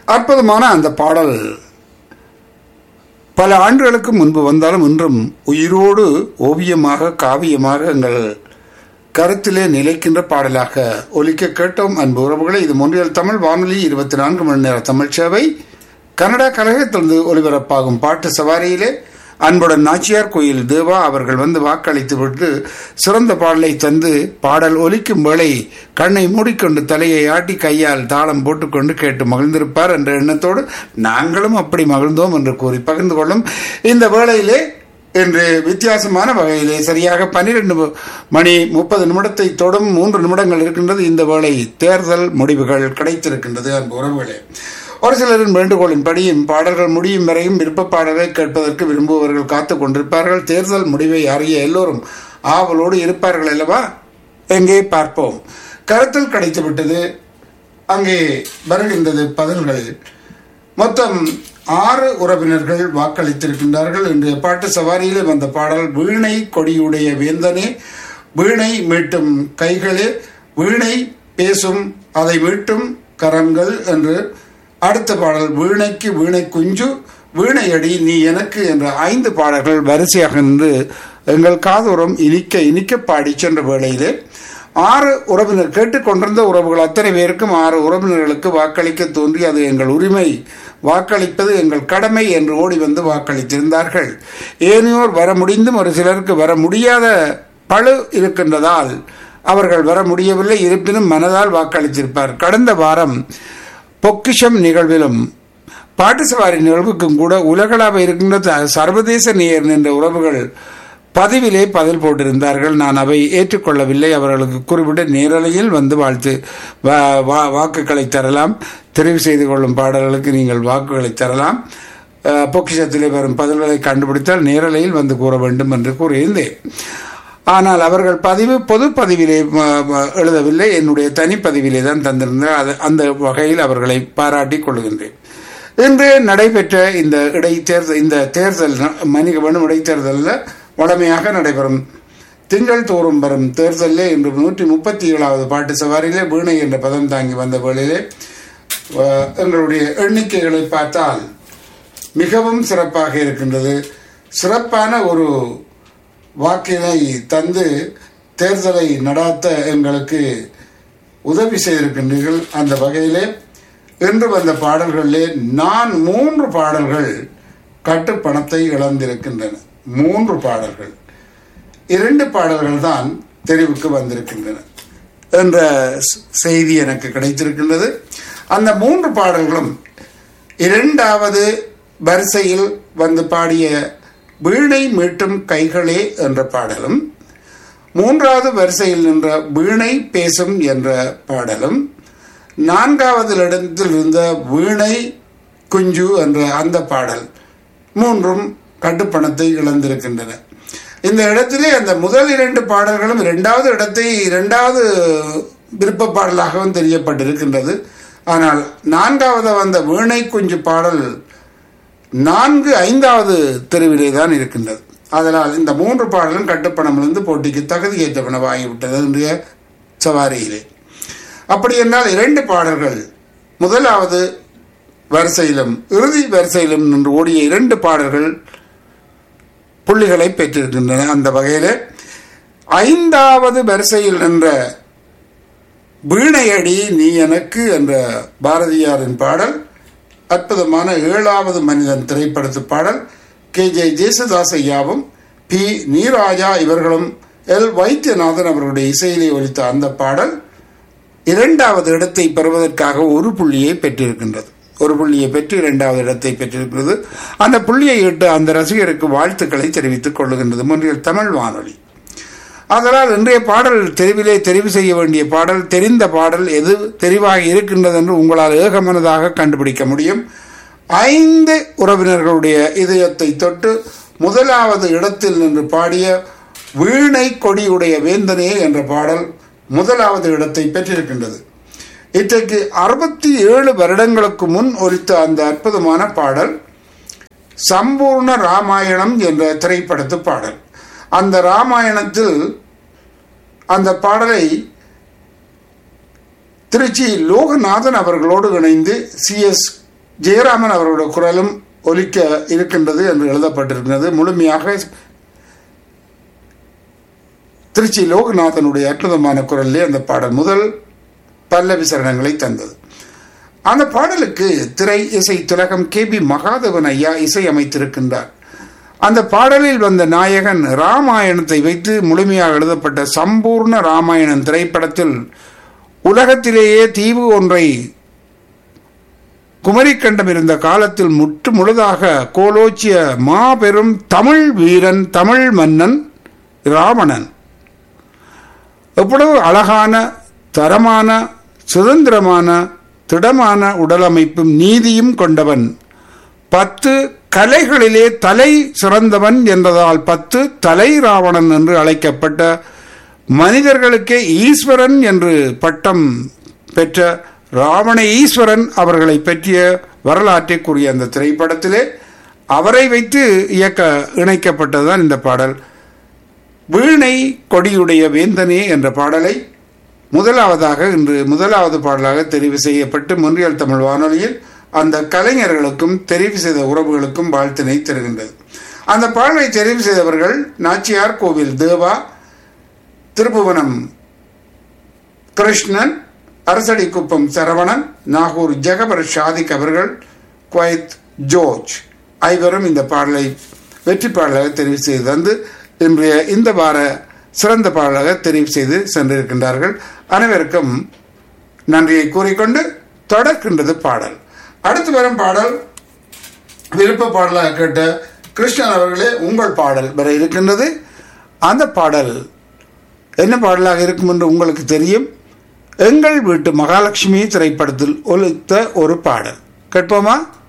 அற்புதமான அந்த பாடல் பல ஆண்டுகளுக்கு முன்பு வந்தாலும் இன்றும் உயிரோடு ஓவியமாக காவியமாக எங்கள் கருத்திலே நிலைக்கின்ற பாடலாக ஒலிக்க கேட்டோம் அன்பு உறவுகளை இது மொன்றியல் தமிழ் வானொலி இருபத்தி நான்கு மணி நேர தமிழ் சேவை கனடா கழகத்திலிருந்து ஒலிபரப்பாகும் பாட்டு சவாரியிலே அன்புடன் நாச்சியார் கோயில் தேவா அவர்கள் வந்து வாக்களித்து விட்டு சிறந்த பாடலை தந்து பாடல் ஒலிக்கும் வேளை கண்ணை மூடிக்கொண்டு தலையை ஆட்டி கையால் தாளம் போட்டுக்கொண்டு கேட்டு மகிழ்ந்திருப்பார் என்ற எண்ணத்தோடு நாங்களும் அப்படி மகிழ்ந்தோம் என்று கூறி பகிர்ந்து கொள்ளும் இந்த வேளையிலே இன்று வித்தியாசமான வகையிலே சரியாக பன்னிரண்டு மணி முப்பது நிமிடத்தை தொடும் மூன்று நிமிடங்கள் இருக்கின்றது இந்த வேளை தேர்தல் முடிவுகள் கிடைத்திருக்கின்றது அன்பு உறவுகளே ஒரு சிலரின் வேண்டுகோளின்படியும் பாடல்கள் முடியும் வரையும் விருப்ப பாடலை கேட்பதற்கு விரும்புபவர்கள் காத்துக் கொண்டிருப்பார்கள் தேர்தல் முடிவை அறிய எல்லோரும் ஆவலோடு இருப்பார்கள் அல்லவா எங்கே பார்ப்போம் கருத்தில் கிடைத்துவிட்டது அங்கே வருகின்றது பதில்கள் மொத்தம் ஆறு உறவினர்கள் வாக்களித்திருக்கின்றார்கள் இன்றைய பாட்டு சவாரியிலே வந்த பாடல் வீணை கொடியுடைய வேந்தனே வீணை மீட்டும் கைகளே வீணை பேசும் அதை மீட்டும் கரங்கள் என்று அடுத்த பாடல் வீணைக்கு வீணை குஞ்சு வீணையடி நீ எனக்கு என்ற ஐந்து பாடல்கள் வரிசையாக நின்று எங்கள் காதோரம் இனிக்க இனிக்க பாடி சென்ற வேளையிலே ஆறு உறவினர் கேட்டுக்கொண்டிருந்த உறவுகள் அத்தனை பேருக்கும் ஆறு உறவினர்களுக்கு வாக்களிக்க தோன்றி அது எங்கள் உரிமை வாக்களிப்பது எங்கள் கடமை என்று ஓடி வந்து வாக்களித்திருந்தார்கள் ஏனையோர் வர முடிந்தும் ஒரு சிலருக்கு வர முடியாத பழு இருக்கின்றதால் அவர்கள் வர முடியவில்லை இருப்பினும் மனதால் வாக்களித்திருப்பார் கடந்த வாரம் பொக்கிஷம் நிகழ்விலும் பாட்டு சவாரி நிகழ்வுக்கும் கூட உலகளாவ இருக்கின்ற சர்வதேச நேயர் என்ற உறவுகள் பதிவிலே பதில் போட்டிருந்தார்கள் நான் அவை ஏற்றுக்கொள்ளவில்லை அவர்களுக்கு குறிப்பிட்ட நேரலையில் வந்து வாழ்த்து வாக்குகளை தரலாம் தெரிவு செய்து கொள்ளும் பாடல்களுக்கு நீங்கள் வாக்குகளை தரலாம் பொக்கிஷத்திலே வரும் பதில்களை கண்டுபிடித்தால் நேரலையில் வந்து கூற வேண்டும் என்று கூறியிருந்தேன் ஆனால் அவர்கள் பதிவு பொது பதிவிலே எழுதவில்லை என்னுடைய தனிப்பதிவிலே தான் தந்திருந்தார் அது அந்த வகையில் அவர்களை பாராட்டி கொள்கின்றேன் இன்று நடைபெற்ற இந்த இடைத்தேர்தல் இந்த தேர்தல் மனித வேணும் இடைத்தேர்தலில் வளமையாக நடைபெறும் திங்கள் தோறும் வரும் தேர்தலில் இன்று நூற்றி முப்பத்தி ஏழாவது பாட்டு சவாரியிலே வீணை என்ற பதம் தாங்கி வந்த வேளையிலே எங்களுடைய எண்ணிக்கைகளை பார்த்தால் மிகவும் சிறப்பாக இருக்கின்றது சிறப்பான ஒரு வாக்கினை தந்து தேர்தலை நடாத்த எங்களுக்கு உதவி செய்திருக்கின்றீர்கள் அந்த வகையிலே இன்று வந்த பாடல்களிலே நான் மூன்று பாடல்கள் கட்டுப்பணத்தை இழந்திருக்கின்றன மூன்று பாடல்கள் இரண்டு பாடல்கள் தான் தெரிவுக்கு வந்திருக்கின்றன என்ற செய்தி எனக்கு கிடைத்திருக்கின்றது அந்த மூன்று பாடல்களும் இரண்டாவது வரிசையில் வந்து பாடிய வீணை மீட்டும் கைகளே என்ற பாடலும் மூன்றாவது வரிசையில் நின்ற வீணை பேசும் என்ற பாடலும் நான்காவது இடத்தில் இருந்த வீணை குஞ்சு என்ற அந்த பாடல் மூன்றும் கட்டுப்பணத்தை இழந்திருக்கின்றன இந்த இடத்திலே அந்த முதல் இரண்டு பாடல்களும் இரண்டாவது இடத்தை இரண்டாவது விருப்ப பாடலாகவும் தெரியப்பட்டிருக்கின்றது ஆனால் நான்காவது வந்த வீணை குஞ்சு பாடல் நான்கு ஐந்தாவது தெருவிலே தான் இருக்கின்றது அதனால் இந்த மூன்று பாடலும் கட்டுப்பணமிருந்து போட்டிக்கு தகுதியேற்றப்பனவாகிவிட்டது இன்றைய சவாரியிலே அப்படி என்றால் இரண்டு பாடல்கள் முதலாவது வரிசையிலும் இறுதி வரிசையிலும் நின்று ஓடிய இரண்டு பாடல்கள் புள்ளிகளை பெற்றிருக்கின்றன அந்த வகையில் ஐந்தாவது வரிசையில் நின்ற வீணையடி நீ எனக்கு என்ற பாரதியாரின் பாடல் அற்புதமான ஏழாவது மனிதன் திரைப்படத்து பாடல் கே ஜே ஜேசுதாஸ் ஐயாவும் பி நீராஜா இவர்களும் எல் வைத்தியநாதன் அவர்களுடைய இசையிலே ஒலித்த அந்த பாடல் இரண்டாவது இடத்தை பெறுவதற்காக ஒரு புள்ளியை பெற்றிருக்கின்றது ஒரு புள்ளியை பெற்று இரண்டாவது இடத்தை பெற்றிருக்கிறது அந்த புள்ளியை இட்டு அந்த ரசிகருக்கு வாழ்த்துக்களை தெரிவித்துக் கொள்ளுகின்றது முன்றில் தமிழ் வானொலி அதனால் இன்றைய பாடல் தெரிவிலே தெரிவு செய்ய வேண்டிய பாடல் தெரிந்த பாடல் எது தெரிவாக இருக்கின்றது என்று உங்களால் ஏகமனதாக கண்டுபிடிக்க முடியும் ஐந்து உறவினர்களுடைய இதயத்தை தொட்டு முதலாவது இடத்தில் நின்று பாடிய வீணை கொடியுடைய வேந்தனே என்ற பாடல் முதலாவது இடத்தை பெற்றிருக்கின்றது இன்றைக்கு அறுபத்தி ஏழு வருடங்களுக்கு முன் ஒலித்த அந்த அற்புதமான பாடல் சம்பூர்ண ராமாயணம் என்ற திரைப்படத்து பாடல் அந்த ராமாயணத்தில் அந்த பாடலை திருச்சி லோகநாதன் அவர்களோடு இணைந்து சி எஸ் ஜெயராமன் அவருடைய குரலும் ஒலிக்க இருக்கின்றது என்று எழுதப்பட்டிருக்கிறது முழுமையாக திருச்சி லோகநாதனுடைய அற்புதமான குரலிலே அந்த பாடல் முதல் பல்லவி சரணங்களை தந்தது அந்த பாடலுக்கு திரை இசை திலகம் கே பி மகாதேவன் ஐயா இசை அமைத்திருக்கின்றார் அந்த பாடலில் வந்த நாயகன் ராமாயணத்தை வைத்து முழுமையாக எழுதப்பட்ட சம்பூர்ண ராமாயணம் திரைப்படத்தில் உலகத்திலேயே தீவு ஒன்றை குமரிக்கண்டம் இருந்த காலத்தில் முற்று முழுதாக கோலோச்சிய மாபெரும் தமிழ் வீரன் தமிழ் மன்னன் ராவணன் எவ்வளவு அழகான தரமான சுதந்திரமான திடமான உடலமைப்பும் நீதியும் கொண்டவன் பத்து கலைகளிலே தலை சிறந்தவன் என்றதால் பத்து தலை ராவணன் என்று அழைக்கப்பட்ட மனிதர்களுக்கே ஈஸ்வரன் என்று பட்டம் பெற்ற ராவண ஈஸ்வரன் அவர்களை பற்றிய வரலாற்றை கூறிய அந்த திரைப்படத்திலே அவரை வைத்து இயக்க இணைக்கப்பட்டதுதான் இந்த பாடல் வீணை கொடியுடைய வேந்தனே என்ற பாடலை முதலாவதாக இன்று முதலாவது பாடலாக தெரிவு செய்யப்பட்டு முன்றியல் தமிழ் வானொலியில் அந்த கலைஞர்களுக்கும் தெரிவு செய்த உறவுகளுக்கும் வாழ்த்தினை தருகின்றது அந்த பாடலை தெரிவு செய்தவர்கள் நாச்சியார் கோவில் தேவா திருப்புவனம் கிருஷ்ணன் அரசடிக்குப்பம் சரவணன் நாகூர் ஜெகபர் ஷாதிக் அவர்கள் குவைத் ஜோர்ஜ் ஐவரும் இந்த பாடலை வெற்றி பாடலாக தெரிவு செய்து தந்து இன்றைய இந்த வார சிறந்த பாடலாக தெரிவு செய்து சென்றிருக்கின்றார்கள் அனைவருக்கும் நன்றியை கூறிக்கொண்டு தொடர்கின்றது பாடல் அடுத்து வரும் பாடல் விருப்ப பாடலாக கேட்ட கிருஷ்ணன் அவர்களே உங்கள் பாடல் வர இருக்கின்றது அந்த பாடல் என்ன பாடலாக இருக்கும் என்று உங்களுக்கு தெரியும் எங்கள் வீட்டு மகாலட்சுமி திரைப்படத்தில் ஒலித்த ஒரு பாடல் கேட்போமா